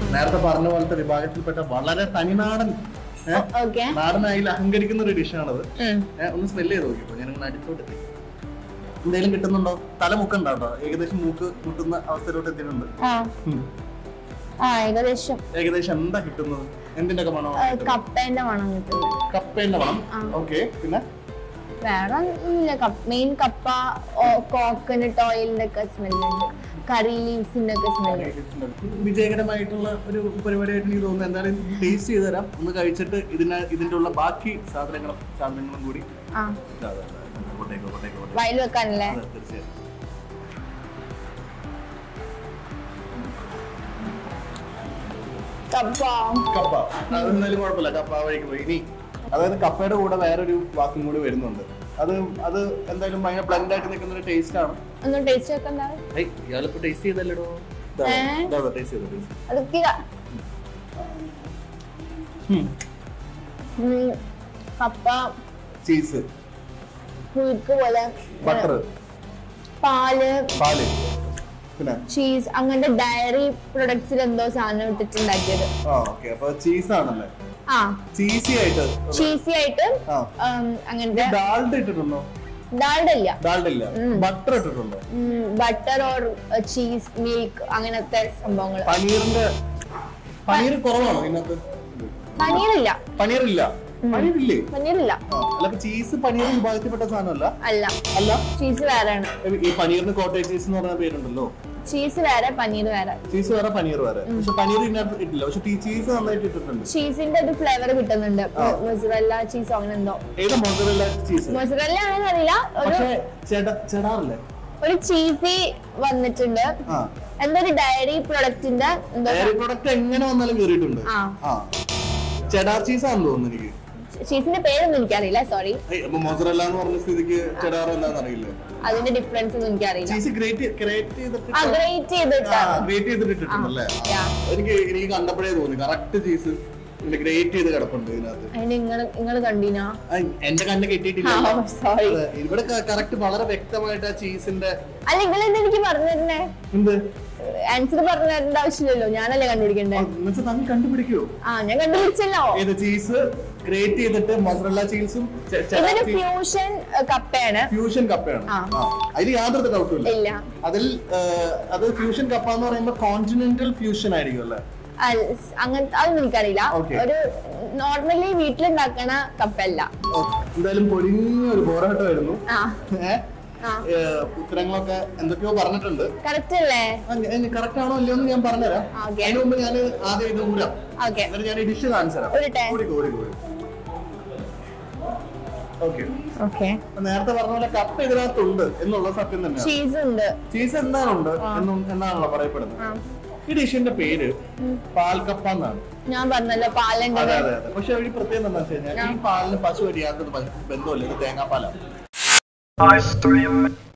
നേരത്തെ പറഞ്ഞ പോലത്തെ വിഭാഗത്തിൽപ്പെട്ട വളരെ തനിനാടൻ ഏ, ഓക്കെ നാടനായി അഹങ്കരിക്കുന്ന ഒരു ഡിഷാണത് ഏ, ഒന്ന് സ്മെല് ചെയ്ത് നോക്കിപ്പോ ഞാൻ ഇങ്ങനെ അടിച്ചോട്ട് എന്തെങ്കിലും കിട്ടുന്നുണ്ടോ തല മുക്കണ്ട കേട്ടോ ഏകദേശം മൂക്ക് മുട്ടുന്ന അവസ്ഥയിലോട്ട് എത്തിയിട്ടുണ്ട് ആ ഉം. ആ ഏകദേശം ഏകദേശം എന്താ കിട്ടുന്നത് എന്തിന്റെ ഒക്കെ ആ, മണമാണ് കിട്ടുന്നത്? കപ്പേന്റെ മണം കിട്ടുന്നത് കപ്പേന്റെ മണം ആ. ഓക്കെ പിന്നെ വേറെ ഒന്നുമില്ല മെയിൻ കപ്പ കോക്കനട്ട് ഓയിലിന്റെ ഒക്കെ സ്മെല്ലുണ്ട് കറി ലീവ്സിന്റെ ഒക്കെ സ്മെല്ല് വിജയകരമായിട്ടുള്ള ഒരു പരിപാടിയായിട്ട് എനിക്ക് തോന്നുന്നു എന്തായാലും ടേസ്റ്റ് ചെയ്ത് തരാം ഒന്ന് കഴിച്ചിട്ട് ഇതിന് ഇതിന്റെ ഉള്ള ബാക്കി സാധനങ്ങളും സാധനങ്ങളും കൂടി ആ ഇതാ, ഇതാ, ഇതാ, കൊട്ടേക്കോ, കൊട്ടേക്കോ, കൊട്ടേക്കോ. വയൽ വെക്കാനല്ലേ അതെ, തീർച്ചയായും. കപ്പ കപ്പ അത് എന്തായാലും കുഴപ്പമില്ല കപ്പ ആ വഴിക്ക് പോയി ഇനി അതായത് കപ്പയുടെ കൂടെ വേറൊരു വാക്കും കൂടി വരുന്നുണ്ട് അത് അത് എന്തായാലും ഭയങ്കര ബ്ലൻഡ് ആയിട്ട് നിൽക്കുന്ന ഒരു ടേസ്റ്റ് ആണ് ഒന്ന് ടേസ്റ്റ് വെക്കണ്ട ഏയ് ഇയാളിപ്പോ ടേസ്റ്റ് ചെയ്തല്ലോ ഏ? ടേസ്റ്റ് ചെയ്തു ടേസ്റ്റ് അതൊക്കെ ഉം, കപ്പ ചീസ് പുഴുക്ക് പോലെ ബട്ടർ പാല് പാല് പിന്നെ ചീസ് അങ്ങനത്തെ ഡയറി പ്രൊഡക്ട്സിൽ എന്തോ സാധനം ഇട്ടിട്ടുണ്ടാക്കിയത് ആ ഓക്കെ അപ്പൊ ചീസ് ആണല്ലേ ആ ചീസി ആയിട്ട് ചീസി ആയിട്ട് ആ ഉം, അങ്ങനത്തെ ഡാൾഡ ഇട്ടിട്ടുണ്ടോ ഡാൾഡ ഇല്ല ഡാൾഡ ഇല്ല ബട്ടർ ഇട്ടിട്ടുണ്ടോ ബട്ടർ ഓർ ചീസ് മിൽക്ക് അങ്ങനത്തെ സംഭവങ്ങൾ പനീറിന്റെ പനീർ കുറവാണോ ഇതിനകത്ത് പനീറില്ല പനീറില്ല പനീറില്ലേ പനീറില്ല ആ അല്ല അപ്പൊ ചീസ് പനീർ വിഭാഗത്തിൽപ്പെട്ട സാധനമല്ല അല്ല അല്ല ചീസ് വേറെയാണ് ഈ പനീറിന് കോട്ടേജ് ചീസ് എന്ന് പറയുന്ന പേരുണ്ടല്ലോ ചീസ് വേറെ പനീർ വേറെ ചീസ് വേറെ പനീർ വേറെ പക്ഷെ പനീർ ഇതിനകത്ത് ഇട്ടില്ല പക്ഷെ ഈ ചീസ് നന്നായിട്ട് ഇട്ടിട്ടുണ്ട് ചീസിന്റെ ഒരു ഫ്ലേവർ കിട്ടുന്നുണ്ട് മൊസറല്ല ചീസ് അങ്ങനെ എന്തോ ഏതാ മോസറല്ല ചീസ് മൊസറല്ല ആണെന്ന് അറിയില്ല ഒരു പക്ഷെ ചെട ചെടാറില്ലേ ഒരു ചീസി വന്നിട്ടുണ്ട് ആ എന്തോ ഒരു ഡയറി പ്രൊഡക്റ്റിന്റെ എന്തോ ഡയറി പ്രൊഡക്റ്റ് എങ്ങനെ വന്നാലും കയറിയിട്ടുണ്ട് ആ ആ ചെഡാർ ചീസ് ആണെന്ന് തോന്നുന്നു എനിക്ക് ചീസിന്റെ പേരൊന്നും എനിക്കറിയില്ല സോറി ഏയ്, അപ്പൊ മോസറല്ല എന്ന് പറഞ്ഞ സ്ഥിതിക്ക് ചെഡാർ എന്താണെന്ന് അറിയില്ല അതിന്റെ ഡിഫറൻസ് ഒന്നും എനിക്കറിയില്ല ചീസ് ഗ്രേറ്റ് ഗ്രേറ്റ് ചെയ്തിട്ട് ആ ഗ്രേറ്റ് ചെയ്തിട്ടാണ് ഗ്രേറ്റ് ചെയ്തിട്ട് ഇട്ടിട്ടുണ്ടല്ലേ Yeah. എനിക്ക് എനിക്ക് കണ്ടപ്പോഴേ തോന്നി കറക്റ്റ് ചീസ് ഗ്രേറ്റ് ചെയ്ത് കിടപ്പുണ്ട് ഇതിനകത്ത് അതിന് നിങ്ങൾ നിങ്ങൾ കണ്ടീനാ ആ, എന്റെ കണ്ണ് കെട്ടിയിട്ടില്ല സോറി അതെ, ഇവിടെ കറക്റ്റ് വളരെ വ്യക്തമായിട്ട് ആ ചീസിന്റെ അല്ല നിങ്ങൾ എന്താ എനിക്ക് പറഞ്ഞു തരുന്നേ എന്ത് ആൻസർ പറഞ്ഞു തരേണ്ട ആവശ്യമില്ലല്ലോ ഞാനല്ലേ കണ്ടുപിടിക്കണ്ടേ എന്നുവെച്ചാൽ താങ്കൾ കണ്ടുപിടിക്കുവോ ആ ഞാൻ കണ്ടുപിടിച്ചല്ലോ ഏത് ചീസ് ഗ്രേറ്റ് ചെയ്തിട്ട് മൊസറല്ല ചീസും ഇതൊരു ഫ്യൂഷൻ കപ്പയാണ് ഫ്യൂഷൻ കപ്പയാണ് ആ. ആ, അതിൽ യാതൊരു ഡൗട്ടും ഇല്ല ഇല്ല അതിൽ ആ, അത് ഫ്യൂഷൻ കപ്പ എന്ന് പറയുമ്പോൾ കോണ്ടിനെന്റൽ ഫ്യൂഷൻ ആയിരിക്കും അല്ലേ അൽ- അങ്ങനത്തെ അതൊന്നും എനിക്കറിയില്ല Okay. ഒരു നോർമലി വീട്ടിലുണ്ടാക്കണ കപ്പല്ല ഓക്കേ. എന്തായാലും പൊരിഞ്ഞ ഒരു പോരാട്ടമായിരുന്നു ആ ഏ? ആ ഏ, ഉത്തരങ്ങളൊക്കെ എന്തൊക്കെയോ പറഞ്ഞിട്ടുണ്ട് കറക്റ്റ് അല്ലേ കറക്റ്റ് ആണോ ഇല്ലയോ എന്ന് ഞാൻ പറഞ്ഞുതരാം ആ, okay. അതിന് മുമ്പ് ഞാൻ ആദ്യം ഇത് ഊരാം ഓക്കെ എന്നിട്ട് ഞാൻ ഈ ഡിഷ് കാണിച്ചു തരാം ഊരട്ടെ? ഊരിക്കോ, ഊരിക്കോ, ഊരിക്കോ. ഓക്കെ ഓക്കെ അപ്പൊ നേരത്തെ പറഞ്ഞ പോലെ കപ്പ ഇതിനകത്തുണ്ട് എന്നുള്ള സത്യം തന്നെയാണ് ചീസ് ഉണ്ട് ചീസ് എന്താണുണ്ട് എന്നും എന്നാണല്ലോ പറയപ്പെടുന്നത് ആ ഈ ഡിഷിന്റെ പേര് പാൽക്കപ്പ എന്നാണ് ഞാൻ പറഞ്ഞല്ലോ പാലുണ്ട് അതെ അതെ അതെ പക്ഷെ ഒരു പ്രത്യേകത എന്താണെന്ന് വെച്ച് കഴിഞ്ഞാൽ ഈ പാലിന് പശു യാതൊരു ബന്ധമില്ല ഇത് തേങ്ങാപ്പാലാണ് I stream